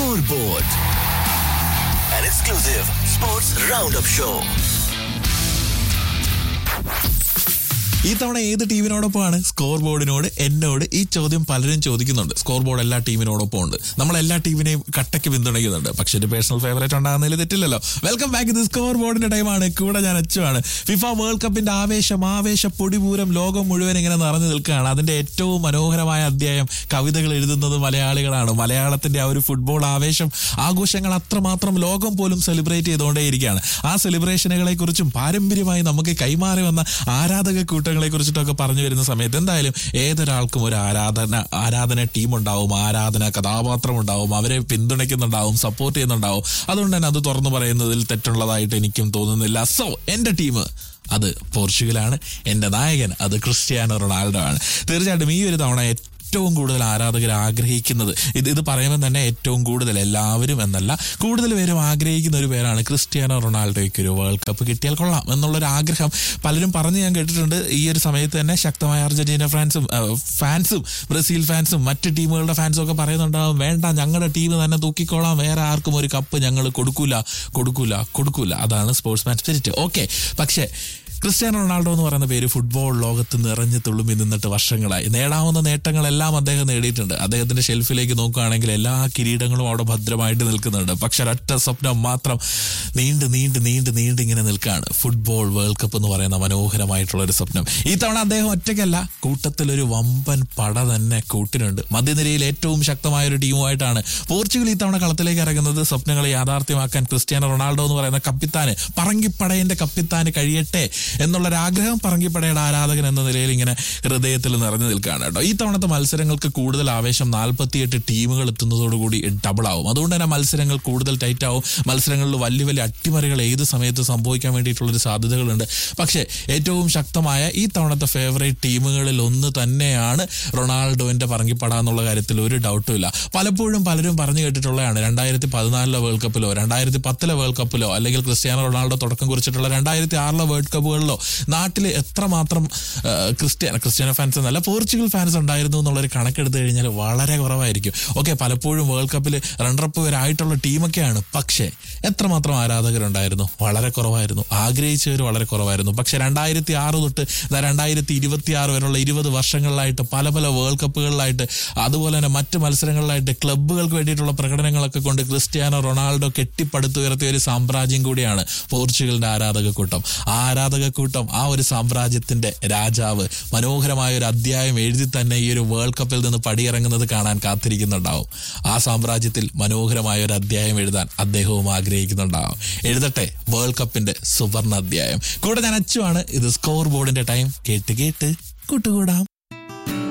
Scoreboard, an exclusive sports roundup show. ഈ തവണ ഏത് ടീമിനോടൊപ്പമാണ് സ്കോർ ബോർഡിനോട് എന്നോട് ഈ ചോദ്യം പലരും ചോദിക്കുന്നുണ്ട് സ്കോർ ബോർഡ് എല്ലാ ടീമിനോടൊപ്പം ഉണ്ട് നമ്മൾ എല്ലാ ടീമിനെയും കട്ടയ്ക്ക് പിന്തുണയ്ക്കുന്നുണ്ട് പക്ഷെ ഒരു പേഴ്സണൽ ഫേവറേറ്റ് ഉണ്ടാകുന്നതിൽ തെറ്റില്ലല്ലോ വെൽക്കം ബാക്ക് ഇത് സ്കോർ ബോർഡിന്റെ ടൈമാണ് കൂടെ ഞാൻ അച്ചുവാണ് ഫിഫ വേൾഡ് കപ്പിന്റെ ആവേശം ആവേശ പൊടിപൂരം ലോകം മുഴുവൻ ഇങ്ങനെ നിറഞ്ഞു നിൽക്കുകയാണ് അതിന്റെ ഏറ്റവും മനോഹരമായ അധ്യായം കവിതകൾ എഴുതുന്നത് മലയാളികളാണ് മലയാളത്തിന്റെ ആ ഒരു ഫുട്ബോൾ ആവേശം ആഘോഷങ്ങൾ അത്രമാത്രം ലോകം പോലും സെലിബ്രേറ്റ് ചെയ്തുകൊണ്ടേയിരിക്കുകയാണ് ആ സെലിബ്രേഷനുകളെ കുറിച്ചും പാരമ്പര്യമായി നമുക്ക് കൈമാറി വന്ന ആരാധക കൂട്ടങ്ങളെ കുറിച്ചിട്ടൊക്കെ പറഞ്ഞു വരുന്ന സമയത്ത് എന്തായാലും ഏതൊരാൾക്കും ഒരു ആരാധന ആരാധന ടീം ഉണ്ടാവും ആരാധന കഥാപാത്രം ഉണ്ടാവും അവരെ പിന്തുണയ്ക്കുന്നുണ്ടാവും സപ്പോർട്ട് ചെയ്യുന്നുണ്ടാവും അതുകൊണ്ട് തന്നെ അത് തുറന്നു പറയുന്നതിൽ തെറ്റുള്ളതായിട്ട് എനിക്കും തോന്നുന്നില്ല സോ എന്റെ ടീം അത് പോർച്ചുഗലാണ് എന്റെ നായകൻ അത് ക്രിസ്ത്യാനോ റൊണാൾഡോ ആണ് തീർച്ചയായിട്ടും ഈ ഒരു തവണ ഏറ്റവും കൂടുതൽ ആരാധകർ ആഗ്രഹിക്കുന്നത് ഇത് ഇത് പറയുമ്പോൾ തന്നെ ഏറ്റവും കൂടുതൽ എല്ലാവരും എന്നല്ല കൂടുതൽ പേരും ആഗ്രഹിക്കുന്ന ഒരു പേരാണ് ക്രിസ്ത്യാനോ റൊണാൾഡോയ്ക്ക് ഒരു വേൾഡ് കപ്പ് കിട്ടിയാൽ കൊള്ളാം എന്നുള്ളൊരു ആഗ്രഹം പലരും പറഞ്ഞ് ഞാൻ കേട്ടിട്ടുണ്ട് ഈ ഒരു സമയത്ത് തന്നെ ശക്തമായ അർജന്റീന ഫാൻസും ഏഹ്, ഫാൻസും ബ്രസീൽ ഫാൻസും മറ്റ് ടീമുകളുടെ ഫാൻസും ഒക്കെ പറയുന്നുണ്ടാവും വേണ്ട ഞങ്ങളുടെ ടീം തന്നെ തൂക്കിക്കോളാം വേറെ ആർക്കും ഒരു കപ്പ് ഞങ്ങൾ കൊടുക്കൂല കൊടുക്കൂല കൊടുക്കൂല അതാണ് സ്പോർട്സ്മാൻ സ്പിരിറ്റ് ഓക്കെ പക്ഷേ ക്രിസ്ത്യാനോ റൊണാൾഡോ എന്ന് പറയുന്ന പേര് ഫുട്ബോൾ ലോകത്ത് നിറഞ്ഞു തുളുമ്പി നിന്നിട്ട് വർഷങ്ങളായി നേടാവുന്ന നേട്ടങ്ങളെല്ലാം അദ്ദേഹം നേടിയിട്ടുണ്ട് അദ്ദേഹത്തിന്റെ ഷെൽഫിലേക്ക് നോക്കുകയാണെങ്കിൽ എല്ലാ കിരീടങ്ങളും അവിടെ ഭദ്രമായിട്ട് നിൽക്കുന്നുണ്ട് പക്ഷെ ഒരൊറ്റ സ്വപ്നം മാത്രം നീണ്ട് നീണ്ട് നീണ്ട് നീണ്ട് ഇങ്ങനെ നിൽക്കുകയാണ് ഫുട്ബോൾ വേൾഡ് കപ്പ് എന്ന് പറയുന്ന മനോഹരമായിട്ടുള്ള ഒരു സ്വപ്നം ഈ തവണ അദ്ദേഹം ഒറ്റയ്ക്കല്ല കൂട്ടത്തിലൊരു വമ്പൻ പട തന്നെ കൂട്ടിനുണ്ട് മധ്യനിരയിൽ ഏറ്റവും ശക്തമായ ഒരു ടീമുമായിട്ടാണ് പോർച്ചുഗൽ ഈ തവണ കളത്തിലേക്ക് ഇറങ്ങുന്നത് സ്വപ്നങ്ങളെ യാഥാർത്ഥ്യമാക്കാൻ ക്രിസ്ത്യാനോ റൊണാൾഡോ എന്ന് പറയുന്ന കപ്പിത്താന് പറങ്കിപ്പടയന്റെ കപ്പിത്താന് കഴിയട്ടെ എന്നുള്ളൊരു ആഗ്രഹം പറങ്കിപ്പടയുടെ ആരാധകൻ എന്ന നിലയിൽ ഇങ്ങനെ ഹൃദയത്തിൽ നിറഞ്ഞു നിൽക്കുകയാണ് കേട്ടോ ഈ തവണത്തെ മത്സരങ്ങൾക്ക് കൂടുതൽ ആവേശം നാൽപ്പത്തിയെട്ട് ടീമുകൾ എത്തുന്നതോടുകൂടി ഡബിൾ ആവും അതുകൊണ്ട് തന്നെ മത്സരങ്ങൾ കൂടുതൽ ടൈറ്റ് ആവും മത്സരങ്ങളിൽ വലിയ വലിയ അട്ടിമറികൾ ഏത് സമയത്ത് സംഭവിക്കാൻ വേണ്ടിയിട്ടുള്ളൊരു സാധ്യതകളുണ്ട് പക്ഷേ ഏറ്റവും ശക്തമായ ഈ തവണത്തെ ഫേവറേറ്റ് ടീമുകളിൽ ഒന്ന് തന്നെയാണ് റൊണാൾഡോന്റെ പറങ്കിപ്പട എന്നുള്ള കാര്യത്തിൽ ഒരു ഡൗട്ടും ഇല്ല പലപ്പോഴും പലരും പറഞ്ഞു കേട്ടിട്ടുള്ളതാണ് രണ്ടായിരത്തി പതിനാലിലെ വേൾഡ് കപ്പിലോ രണ്ടായിരത്തി പത്തിലെ വേൾഡ് കപ്പിലോ അല്ലെങ്കിൽ ക്രിസ്ത്യാനോ റൊണാൾഡോ തുടക്കം കുറിച്ചിട്ടുള്ള രണ്ടായിരത്തി ആറിലെ വേൾഡ് കപ്പുകളിലോ നാട്ടിൽ എത്രമാത്രം ആ, ക്രിസ്ത്യാനോ ക്രിസ്ത്യാനോ ഫാൻസ് എന്നല്ല പോർച്ചുഗൽ ഫാൻസ് ഉണ്ടായിരുന്നു എന്നുള്ളൊരു കണക്കെടുത്ത് കഴിഞ്ഞാൽ വളരെ കുറവായിരിക്കും ഓക്കെ പലപ്പോഴും വേൾഡ് കപ്പിൽ റണ്ണറപ്പ് വരായിട്ടുള്ള ടീമൊക്കെയാണ് പക്ഷേ എത്രമാത്രം ആരാധകരുണ്ടായിരുന്നു വളരെ കുറവായിരുന്നു ആഗ്രഹിച്ചവർ വളരെ കുറവായിരുന്നു പക്ഷെ രണ്ടായിരത്തി ആറ് തൊട്ട് ദാ രണ്ടായിരത്തി ഇരുപത്തി ആറ് വരെയുള്ള ഇരുപത് വർഷങ്ങളിലായിട്ട് പല പല വേൾഡ് കപ്പുകളിലായിട്ട് അതുപോലെ തന്നെ മറ്റ് മത്സരങ്ങളിലായിട്ട് ക്ലബ്ബുകൾക്ക് വേണ്ടിയിട്ടുള്ള പ്രകടനങ്ങളൊക്കെ കൊണ്ട് ക്രിസ്ത്യാനോ റൊണാൾഡോ കെട്ടിപ്പടുത്തുയർത്തിയ ഒരു സാമ്രാജ്യം കൂടിയാണ് പോർച്ചുഗലിന്റെ ആരാധക കൂട്ടം ആ ആരാധക കൂട്ടം ആ ഒരു സാമ്രാജ്യത്തിന്റെ രാജാവ് മനോഹരമായ ഒരു അധ്യായം എഴുതി തന്നെ ഈ ഒരു വേൾഡ് കപ്പിൽ നിന്ന് പടിയിറങ്ങുന്നത് കാണാൻ കാത്തിരിക്കുന്നുണ്ടാവും ആ സാമ്രാജ്യത്തിൽ മനോഹരമായ ഒരു അധ്യായം എഴുതാൻ അദ്ദേഹവും ആഗ്രഹിക്കുന്നുണ്ടാവും എഴുതട്ടെ വേൾഡ് കപ്പിന്റെ സുവർണ അധ്യായം കൂടെ ഞാൻ അച്ചുവാണ് ഇത് സ്കോർ ബോർഡിന്റെ ടൈം കേട്ട് കേട്ട് കൂട്ടുകൂടാം